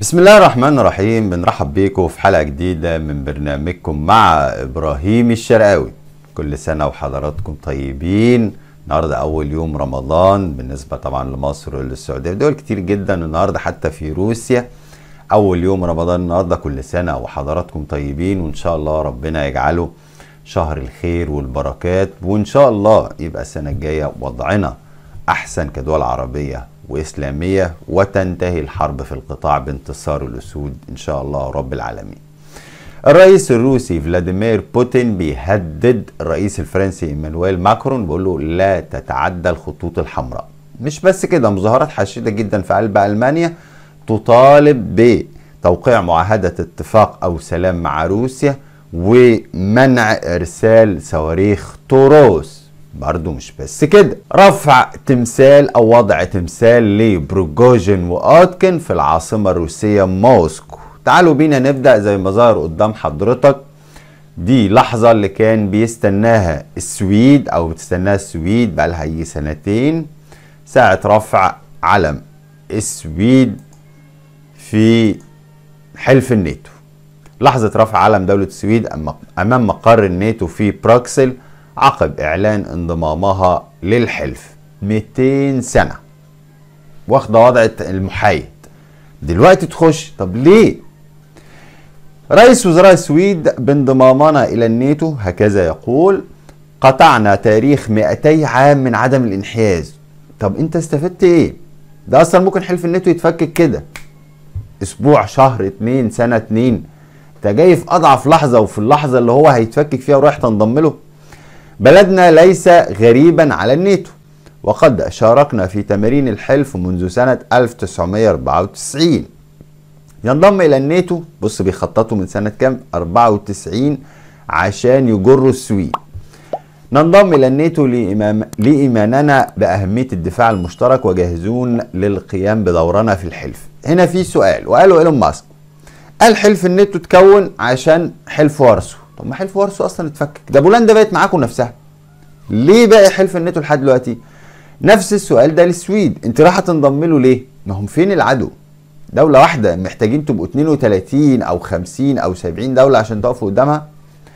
بسم الله الرحمن الرحيم بنرحب بيكم في حلقة جديدة من برنامجكم مع إبراهيم الشرقاوي كل سنة وحضراتكم طيبين النهاردة أول يوم رمضان بالنسبة طبعا لمصر وللسعودية دول كتير جدا النهاردة حتى في روسيا أول يوم رمضان النهاردة كل سنة وحضراتكم طيبين وإن شاء الله ربنا يجعله شهر الخير والبركات وإن شاء الله يبقى السنة الجاية وضعنا أحسن كدول عربية وإسلامية وتنتهي الحرب في القطاع بانتصار الأسود إن شاء الله رب العالمين الرئيس الروسي فلاديمير بوتين بيهدد الرئيس الفرنسي ايمانويل ماكرون بيقول له لا تتعدى الخطوط الحمراء مش بس كده مظاهرات حشيده جدا في قلب المانيا تطالب بتوقيع معاهده اتفاق او سلام مع روسيا ومنع ارسال صواريخ توروس برضه مش بس كده رفع تمثال او وضع تمثال لبروجوجين واوتكن في العاصمه الروسيه موسكو تعالوا بينا نبدا زي ما ظهر قدام حضرتك دي لحظة اللي كان بيستناها السويد أو بتستناها السويد بقى لها يجي سنتين ساعة رفع علم السويد في حلف الناتو لحظة رفع علم دولة السويد أمام مقر الناتو في بروكسل عقب إعلان انضمامها للحلف 200 سنة واخدة وضع المحايد دلوقتي تخش طب ليه رئيس وزراء السويد بانضمامنا إلى الناتو هكذا يقول قطعنا تاريخ 200 عام من عدم الانحياز طب انت استفدت ايه ده اصلا ممكن حلف الناتو يتفكك كده اسبوع شهر اتنين سنة اتنين انت جاي في اضعف لحظة وفي اللحظة اللي هو هيتفكك فيها ورايح تنضم له بلدنا ليس غريبا على الناتو وقد شاركنا في تمارين الحلف منذ سنة 1994 ينضم إلى الناتو بص بيخططوا من سنة كام 94 عشان يجروا السويد ننضم إلى الناتو لإمام لإيماننا بأهمية الدفاع المشترك وجاهزون للقيام بدورنا في الحلف هنا في سؤال وقاله إيلون ماسك قال حلف الناتو تكون عشان حلف وارسو طب ما حلف وارسو اصلا اتفكك ده بولندا بقت معاكم نفسها ليه باقي حلف الناتو لحد دلوقتي نفس السؤال ده للسويد انت رايحه تنضم له ليه ما هم فين العدو دولة واحدة محتاجين تبقوا 32 أو 50 أو 70 دولة عشان تقفوا قدامها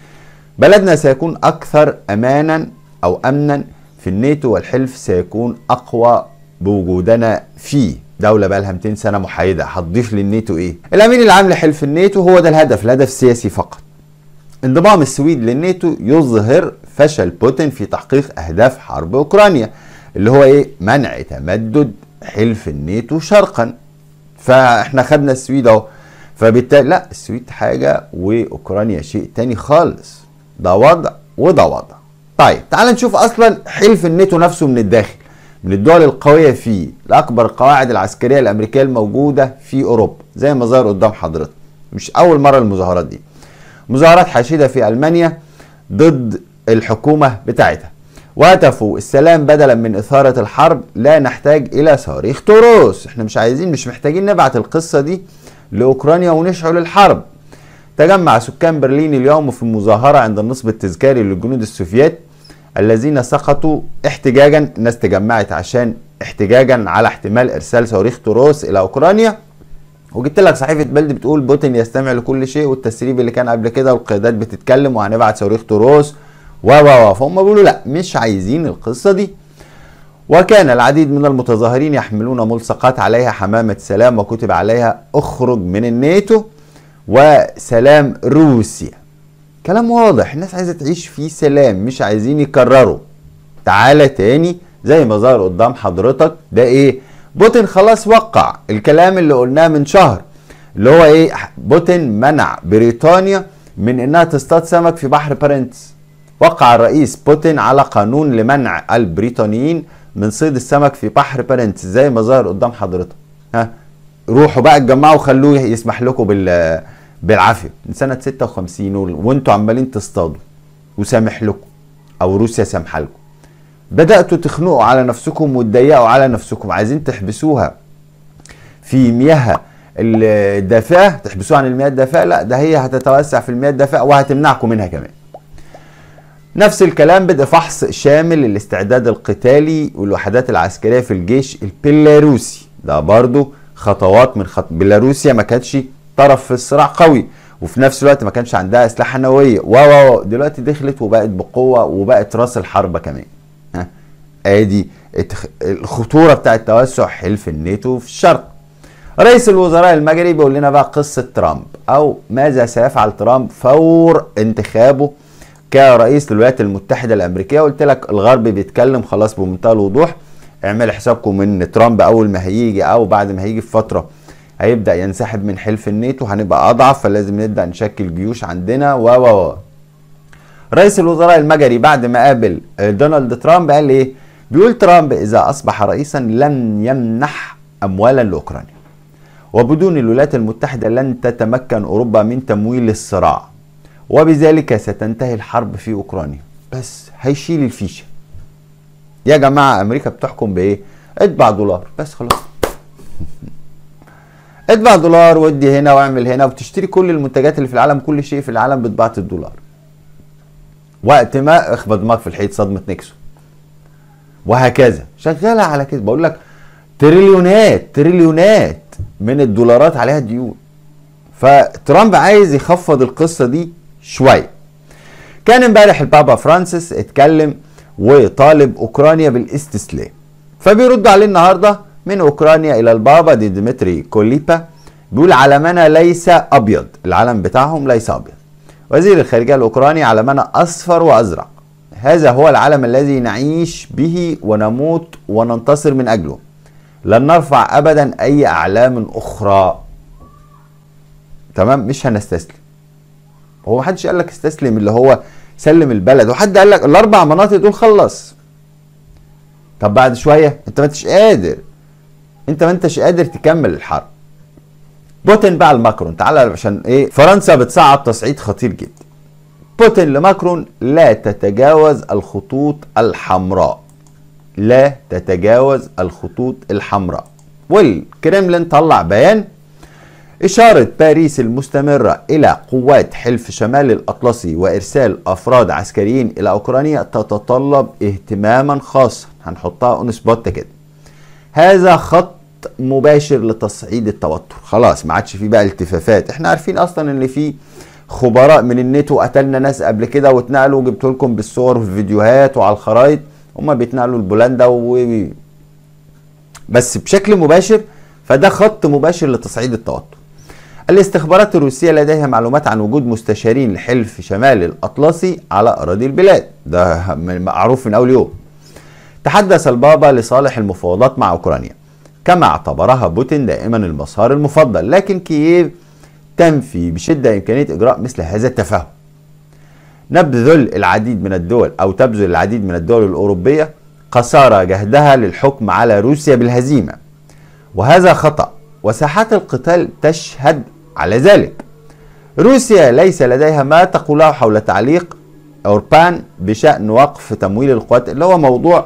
بلدنا سيكون أكثر أمانا أو أمنا في الناتو والحلف سيكون أقوى بوجودنا فيه دولة بقى لها 200 سنة محايدة هتضيف للناتو إيه؟ الأمين العام لحلف الناتو هو ده الهدف الهدف السياسي فقط انضمام السويد للناتو يظهر فشل بوتين في تحقيق أهداف حرب أوكرانيا اللي هو إيه؟ منع تمدد حلف الناتو شرقا فاحنا خدنا السويد اهو فبالتالي لا السويد حاجه واوكرانيا شيء تاني خالص ده وضع وده وضع طيب تعال نشوف اصلا حلف الناتو نفسه من الداخل من الدول القويه فيه لاكبر القواعد العسكريه الامريكيه الموجوده في اوروبا زي ما ظهر قدام حضرتك مش اول مره المظاهرات دي مظاهرات حشيده في المانيا ضد الحكومه بتاعتها وهتفوا السلام بدلا من إثارة الحرب لا نحتاج إلى صواريخ توروس احنا مش عايزين مش محتاجين نبعت القصة دي لأوكرانيا ونشعل الحرب تجمع سكان برلين اليوم في مظاهرة عند النصب التذكاري للجنود السوفيات الذين سقطوا احتجاجا الناس تجمعت عشان احتجاجا على احتمال ارسال صواريخ توروس الى اوكرانيا وجبت لك صحيفه بلد بتقول بوتين يستمع لكل شيء والتسريب اللي كان قبل كده والقيادات بتتكلم وهنبعت صواريخ توروس و و فهم بيقولوا لا مش عايزين القصة دي وكان العديد من المتظاهرين يحملون ملصقات عليها حمامة سلام وكتب عليها اخرج من الناتو وسلام روسيا كلام واضح الناس عايزة تعيش في سلام مش عايزين يكرروا تعالى تاني زي ما ظهر قدام حضرتك ده ايه بوتين خلاص وقع الكلام اللي قلناه من شهر اللي هو ايه بوتين منع بريطانيا من انها تصطاد سمك في بحر بارنتس وقع الرئيس بوتين على قانون لمنع البريطانيين من صيد السمك في بحر بارنتس زي ما ظهر قدام حضرتك ها روحوا بقى اتجمعوا خلوه يسمح لكم بال بالعافيه من سنه 56 وانتوا عمالين تصطادوا وسامح لكم او روسيا سامحه لكم بداتوا تخنقوا على نفسكم وتضيقوا على نفسكم عايزين تحبسوها في مياه الدافئه تحبسوها عن المياه الدافئه لا ده هي هتتوسع في المياه الدافئه وهتمنعكم منها كمان نفس الكلام بدأ فحص شامل للاستعداد القتالي والوحدات العسكرية في الجيش البيلاروسي ده برضو خطوات من خط بيلاروسيا ما كانتش طرف في الصراع قوي وفي نفس الوقت ما كانش عندها اسلحه نوويه و و دلوقتي دخلت وبقت بقوه وبقت راس الحربه كمان ها ادي الخطوره بتاعت توسع حلف الناتو في الشرق رئيس الوزراء المجري بيقول لنا بقى قصه ترامب او ماذا سيفعل ترامب فور انتخابه كرئيس للولايات المتحده الامريكيه قلت لك الغرب بيتكلم خلاص بمنتهى الوضوح اعمل حسابكم ان ترامب اول ما هيجي او بعد ما هيجي في فتره هيبدا ينسحب من حلف الناتو هنبقى اضعف فلازم نبدا نشكل جيوش عندنا و و و رئيس الوزراء المجري بعد ما قابل دونالد ترامب قال ايه بيقول ترامب اذا اصبح رئيسا لن يمنح اموالا لاوكرانيا وبدون الولايات المتحده لن تتمكن اوروبا من تمويل الصراع وبذلك ستنتهي الحرب في اوكرانيا بس هيشيل الفيشه يا جماعه امريكا بتحكم بايه ادفع دولار بس خلاص ادفع دولار ودي هنا واعمل هنا وتشتري كل المنتجات اللي في العالم كل شيء في العالم بطباعه الدولار وقت ما اخبط دماغك في الحيط صدمه نيكسون وهكذا شغاله على كده بقول لك تريليونات تريليونات من الدولارات عليها ديون فترامب عايز يخفض القصه دي شويه كان امبارح البابا فرانسيس اتكلم وطالب اوكرانيا بالاستسلام فبيرد عليه النهارده من اوكرانيا الى البابا دي ديمتري كوليبا بيقول علمنا ليس ابيض العلم بتاعهم ليس ابيض وزير الخارجيه الاوكراني علمنا اصفر وازرق هذا هو العلم الذي نعيش به ونموت وننتصر من اجله لن نرفع ابدا اي اعلام اخرى تمام مش هنستسلم هو محدش قال لك استسلم اللي هو سلم البلد وحد قال لك الاربع مناطق دول خلص طب بعد شويه انت ما انتش قادر انت ما انتش قادر تكمل الحرب بوتين بقى لماكرون تعالى عشان ايه فرنسا بتصعد تصعيد خطير جدا بوتين لماكرون لا تتجاوز الخطوط الحمراء لا تتجاوز الخطوط الحمراء والكريملين طلع بيان إشارة باريس المستمرة إلى قوات حلف شمال الأطلسي وإرسال أفراد عسكريين إلى أوكرانيا تتطلب اهتماما خاصا هنحطها اون سبوت كده هذا خط مباشر لتصعيد التوتر خلاص ما عادش فيه بقى التفافات احنا عارفين اصلا ان في خبراء من الناتو قتلنا ناس قبل كده واتنقلوا وجبت لكم بالصور وفي الفيديوهات وعلى الخرايط هما بيتنقلوا لبولندا و بس بشكل مباشر فده خط مباشر لتصعيد التوتر الاستخبارات الروسية لديها معلومات عن وجود مستشارين لحلف شمال الأطلسي على أراضي البلاد ده معروف من أول يوم تحدث البابا لصالح المفاوضات مع أوكرانيا كما اعتبرها بوتين دائما المسار المفضل لكن كييف تنفي بشدة إمكانية إجراء مثل هذا التفاهم نبذل العديد من الدول أو تبذل العديد من الدول الأوروبية قصارى جهدها للحكم على روسيا بالهزيمة وهذا خطأ وساحات القتال تشهد على ذلك روسيا ليس لديها ما تقوله حول تعليق أوربان بشأن وقف تمويل القوات اللي هو موضوع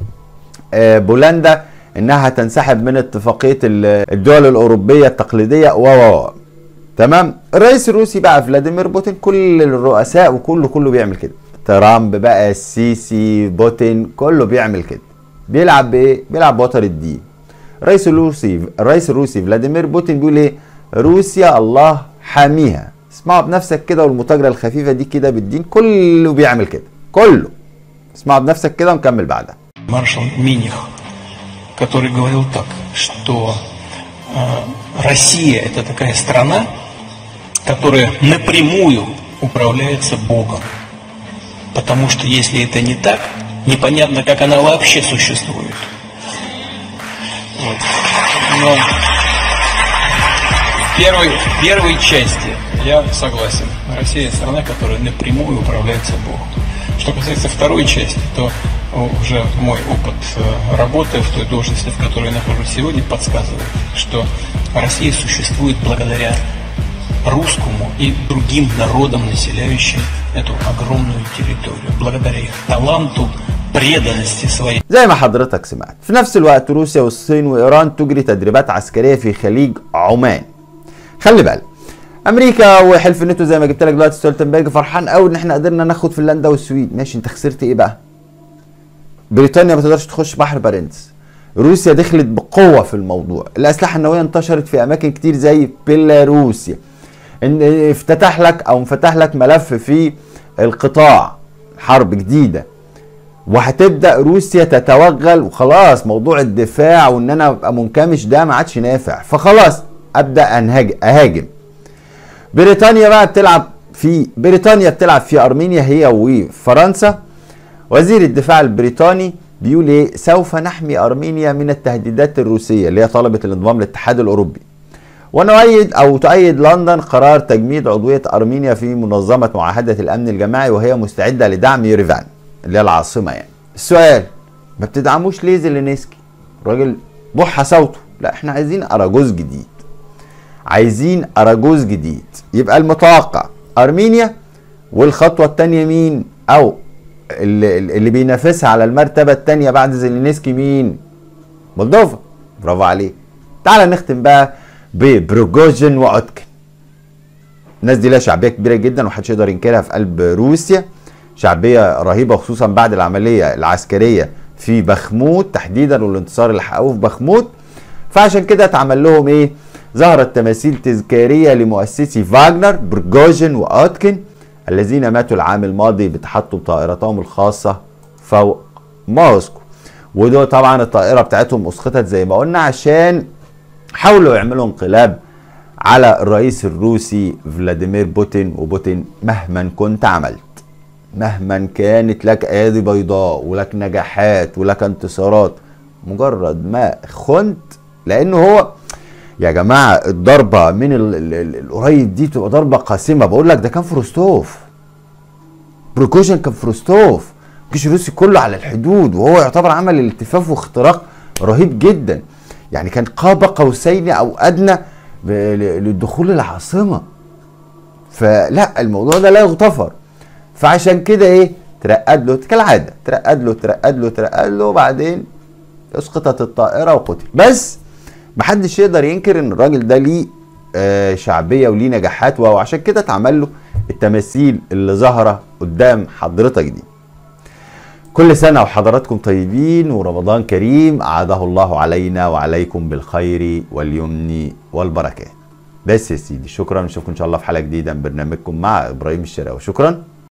بولندا انها تنسحب من اتفاقيه الدول الاوروبيه التقليديه و تمام الرئيس الروسي بقى فلاديمير بوتين كل الرؤساء وكله كله بيعمل كده ترامب بقى السيسي بوتين كله بيعمل كده بيلعب بايه بيلعب بوتر الدين الرئيس الروسي الرئيس الروسي فلاديمير بوتين بيقول ايه روسيا الله حاميها اسمعوا بنفسك كده والمتاجره الخفيفه دي كده بالدين كله بيعمل كده كله اسمعوا بنفسك كده ونكمل بعدها маршал Миних, который говорил так, что э, Россия это такая страна, которая напрямую управляется Богом. Потому что если это не так, непонятно, как она вообще существует. Вот. Но в первой, в первой части я согласен. Россия страна, которая напрямую управляется Богом. Что касается второй части, то уже мой опыт работы в той должности, в которой я нахожусь сегодня, подсказывает, что Россия существует благодаря русскому и другим народам, населяющим эту огромную территорию, благодаря их таланту, преданности своей. زي ما حضرتك سمعت في نفس الوقت روسيا والصين وإيران تجري تدريبات عسكرية في خليج عمان خلي بالك امريكا وحلف الناتو زي ما جبت لك دلوقتي ستولتنبرج فرحان قوي ان احنا قدرنا ناخد فنلندا والسويد ماشي انت خسرت ايه بقى بريطانيا ما تقدرش تخش بحر بارنتس روسيا دخلت بقوه في الموضوع الاسلحه النوويه انتشرت في اماكن كتير زي بيلاروسيا ان افتتح لك او انفتح لك ملف في القطاع حرب جديده وهتبدا روسيا تتوغل وخلاص موضوع الدفاع وان انا ابقى منكمش ده ما عادش نافع فخلاص ابدا انهاج اهاجم بريطانيا بقى بتلعب في بريطانيا بتلعب في ارمينيا هي وفرنسا وزير الدفاع البريطاني بيقول ايه سوف نحمي ارمينيا من التهديدات الروسيه اللي هي طلبت الانضمام للاتحاد الاوروبي ونؤيد او تؤيد لندن قرار تجميد عضويه ارمينيا في منظمه معاهده الامن الجماعي وهي مستعده لدعم يريفان اللي هي العاصمه يعني السؤال ما بتدعموش ليه زيلينسكي راجل بح صوته لا احنا عايزين اراجوز جديد عايزين اراجوز جديد يبقى المتوقع ارمينيا والخطوه الثانيه مين او اللي, اللي بينافسها على المرتبه الثانيه بعد زيلينسكي مين مولدوفا برافو عليك تعال نختم بقى ببروجوجين وأوتكن الناس دي لها شعبيه كبيره جدا ومحدش يقدر ينكرها في قلب روسيا شعبيه رهيبه خصوصا بعد العمليه العسكريه في بخموت تحديدا والانتصار اللي حققوه في بخموت فعشان كده اتعمل لهم ايه ظهرت تماثيل تذكاريه لمؤسسي فاغنر برجوجين واوتكن الذين ماتوا العام الماضي بتحطم طائرتهم الخاصه فوق موسكو وده طبعا الطائره بتاعتهم اسقطت زي ما قلنا عشان حاولوا يعملوا انقلاب على الرئيس الروسي فلاديمير بوتين وبوتين مهما كنت عملت مهما كانت لك ايادي بيضاء ولك نجاحات ولك انتصارات مجرد ما خنت لانه هو يا جماعه الضربه من ال- ال- ال- القريب دي تبقى ضربه قاسمه بقول لك ده كان في روستوف بروكوجين كان في روستوف الجيش الروسي كله على الحدود وهو يعتبر عمل الالتفاف واختراق رهيب جدا يعني كان قاب قوسين او ادنى ب- ل- للدخول العاصمه فلا الموضوع ده لا يغتفر فعشان كده ايه ترقد له كالعاده ترقد له ترقد له ترقد له وبعدين اسقطت الطائره وقتل بس محدش يقدر ينكر ان الراجل ده ليه آه، شعبيه وليه نجاحات وعشان كده اتعمل له التماثيل اللي ظاهره قدام حضرتك دي كل سنه وحضراتكم طيبين ورمضان كريم اعاده الله علينا وعليكم بالخير واليمن والبركات بس يا سيدي شكرا نشوفكم ان شاء الله في حلقه جديده من برنامجكم مع ابراهيم الشراوي شكرا